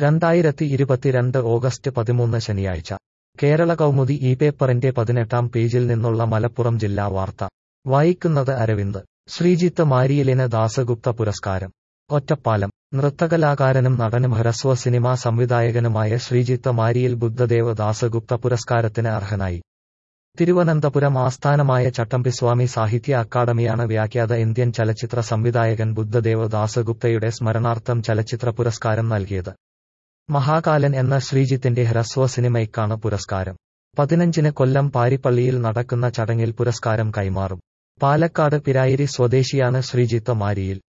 രണ്ടായിരത്തി ഇരുപത്തിരണ്ട് ഓഗസ്റ്റ് പതിമൂന്ന് ശനിയാഴ്ച കേരള കൗമുദി ഈ പേപ്പറിന്റെ പതിനെട്ടാം പേജിൽ നിന്നുള്ള മലപ്പുറം ജില്ലാ വാർത്ത വായിക്കുന്നത് അരവിന്ദ് ശ്രീജിത്ത് മാരിയലിന് ദാസഗുപ്ത പുരസ്കാരം ഒറ്റപ്പാലം നൃത്തകലാകാരനും നടനും ഹ്രസ്വ സിനിമാ സംവിധായകനുമായ ശ്രീജിത്ത് മാരിയിൽ ബുദ്ധദേവ് ദാസഗുപ്ത പുരസ്കാരത്തിന് അർഹനായി തിരുവനന്തപുരം ആസ്ഥാനമായ ചട്ടമ്പിസ്വാമി സാഹിത്യ അക്കാദമിയാണ് വ്യാഖ്യാത ഇന്ത്യൻ ചലച്ചിത്ര സംവിധായകൻ ബുദ്ധദേവ് ദാസഗുപ്തയുടെ സ്മരണാർത്ഥം ചലച്ചിത്ര പുരസ്കാരം നൽകിയത് മഹാകാലൻ എന്ന ശ്രീജിത്തിന്റെ ഹ്രസ്വ സിനിമയ്ക്കാണ് പുരസ്കാരം പതിനഞ്ചിന് കൊല്ലം പാരിപ്പള്ളിയിൽ നടക്കുന്ന ചടങ്ങിൽ പുരസ്കാരം കൈമാറും പാലക്കാട് പിരായിരി സ്വദേശിയാണ് ശ്രീജിത്ത് മാരിയിൽ